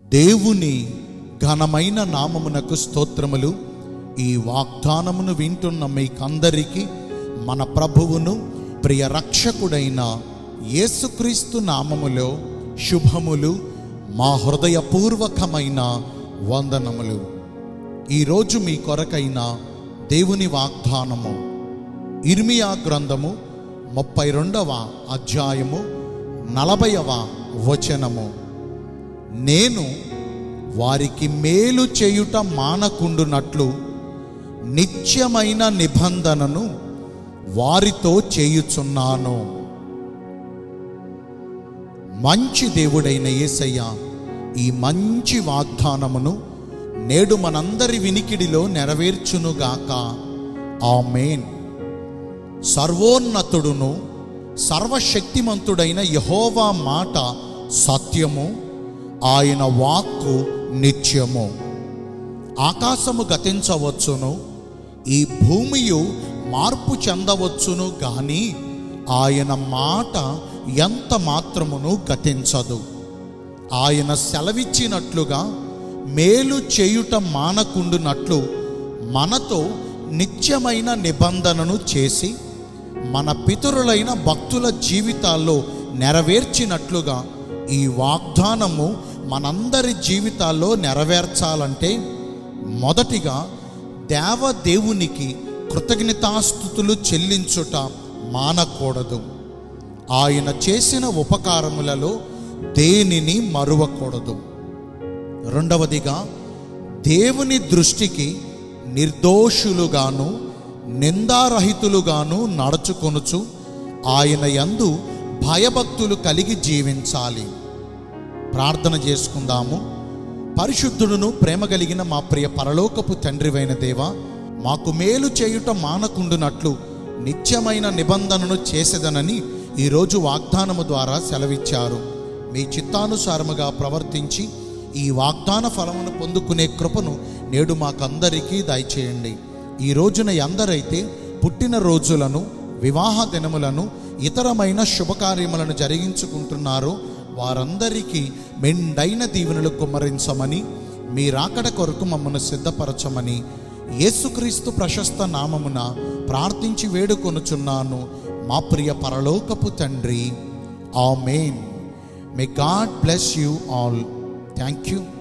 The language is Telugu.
దేవుని ఘనమైన నామమునకు స్తోత్రములు ఈ వాగ్దానమును వింటున్న మీకందరికీ మన ప్రభువును ప్రియ రక్షకుడైన యేసుక్రీస్తు నామములో శుభములు మా హృదయపూర్వకమైన వందనములు ఈరోజు మీ కొరకైన దేవుని వాగ్దానము ఇర్మియా గ్రంథము ముప్పై రెండవ అధ్యాయము నలభైవ వచనము నేను వారికి మేలు చేయుట మానకుండునట్లు నిత్యమైన నిబంధనను వారితో చేయుచున్నాను మంచి దేవుడైన యేసయ్య ఈ మంచి వాగ్దానమును నేడు మనందరి వినికిడిలో నెరవేర్చునుగాక ఆమేన్ సర్వోన్నతుడును సర్వశక్తిమంతుడైన యహోవా మాట సత్యము ఆయన వాక్కు నిత్యము ఆకాశము గతించవచ్చును ఈ భూమియు మార్పు చెందవచ్చును గాని ఆయన మాట ఎంత మాత్రమును గతించదు ఆయన సెలవిచ్చినట్లుగా మేలు చేయుట మానకుండునట్లు మనతో నిత్యమైన నిబంధనను చేసి మన పితరులైన భక్తుల జీవితాల్లో నెరవేర్చినట్లుగా ఈ వాగ్దానము మనందరి జీవితాల్లో నెరవేర్చాలంటే మొదటిగా దేవదేవునికి కృతజ్ఞతాస్థుతులు చెల్లించుట మానకూడదు ఆయన చేసిన ఉపకారములలో దేనిని మరువకూడదు రెండవదిగా దేవుని దృష్టికి నిర్దోషులుగాను నిందారహితులుగాను నడుచుకొనుచు ఆయన యందు భయభక్తులు కలిగి జీవించాలి ప్రార్థన చేసుకుందాము పరిశుద్ధుడును ప్రేమ కలిగిన మా ప్రియ పరలోకపు తండ్రివైన దేవ మాకు మేలు చేయుట మానకుండునట్లు నిత్యమైన నిబంధనను చేసేదనని ఈరోజు వాగ్దానము ద్వారా సెలవిచ్చారు మీ చిత్తానుసారముగా ప్రవర్తించి ఈ వాగ్దాన ఫలమును పొందుకునే కృపను నేడు మాకందరికీ దయచేయండి ఈ రోజున ఎందరైతే పుట్టిన రోజులను వివాహ దినములను ఇతరమైన శుభకార్యములను జరిగించుకుంటున్నారో వారందరికీ మెండైన దీవెనలు కుమ్మరించమని మీ రాకడ కొరకు మమ్మను సిద్ధపరచమని యేసుక్రీస్తు ప్రశస్త నామమున ప్రార్థించి వేడుకొనుచున్నాను మా ప్రియ పరలోకపు తండ్రి amen may God bless you all thank you